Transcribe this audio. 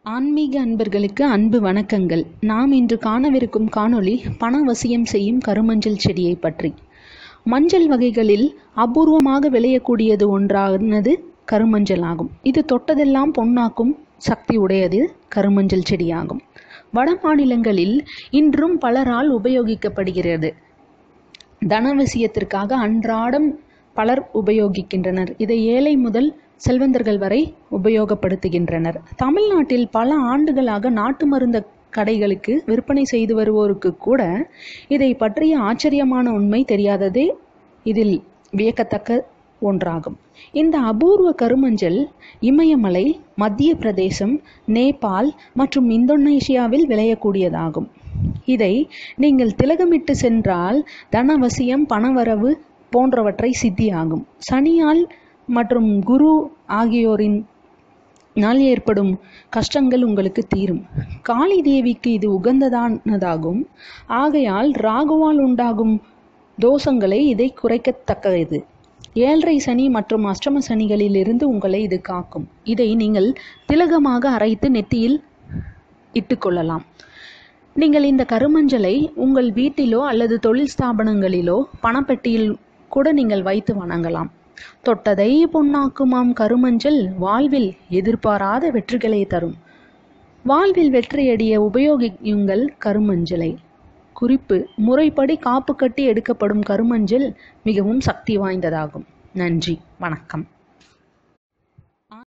ஆன்மீக அன்பர்களுக்கு அன்பு வணக்கங்கள் நாம் இன்று காணவிருக்கும் காணொளி பணவசியம் செய்யும் கருமஞ்சள் செடியை பற்றி மஞ்சள் வகைகளில் அபூர்வமாக விளையக்கூடியது ஒன்றானது கருமஞ்சள் ஆகும் இது தொட்டதெல்லாம் பொன்னாக்கும் சக்தி உடையது கருமஞ்சள் செடியாகும் வட மாநிலங்களில் இன்றும் பலரால் உபயோகிக்கப்படுகிறது தனவசியத்திற்காக அன்றாடம் பலர் உபயோகிக்கின்றனர் இதை ஏழை முதல் செல்வந்தர்கள் வரை உபயோகப்படுத்துகின்றனர் தமிழ்நாட்டில் பல ஆண்டுகளாக நாட்டு மருந்த கடைகளுக்கு விற்பனை செய்து வருவோருக்கு கூட இதை பற்றிய ஆச்சரியமான உண்மை தெரியாததே இதில் வியக்கத்தக்க ஒன்றாகும் இந்த அபூர்வ கருமஞ்சள் இமயமலை மத்திய பிரதேசம் நேபாள் மற்றும் இந்தோனேஷியாவில் விளையக்கூடியதாகும் இதை நீங்கள் திலகமிட்டு சென்றால் தனவசியம் பணவரவு போன்றவற்றை சித்தியாகும் சனியால் மற்றும் குரு ஆகியோரின் நாள் ஏற்படும் கஷ்டங்கள் உங்களுக்கு தீரும் காளி தேவிக்கு இது உகந்ததானதாகும் ஆகையால் ராகுவால் உண்டாகும் தோஷங்களை இதை குறைக்கத்தக்கது ஏழரை சனி மற்றும் அஷ்டம சனிகளிலிருந்து உங்களை இது காக்கும் இதை நீங்கள் திலகமாக அரைத்து நெத்தியில் இட்டுக்கொள்ளலாம் நீங்கள் இந்த கருமஞ்சளை உங்கள் வீட்டிலோ அல்லது தொழில் ஸ்தாபனங்களிலோ பணப்பெட்டியில் கூட நீங்கள் வைத்து வணங்கலாம் தொட்டதை பொன்னாக்குமாம் கருமஞ்சள் வாழ்வில் எதிர்பாராத வெற்றிகளை தரும் வாழ்வில் வெற்றியடைய உபயோகியுங்கள் கருமஞ்சளை குறிப்பு முறைப்படி காப்பு கட்டி எடுக்கப்படும் கருமஞ்சள் மிகவும் சக்தி வாய்ந்ததாகும் நன்றி வணக்கம்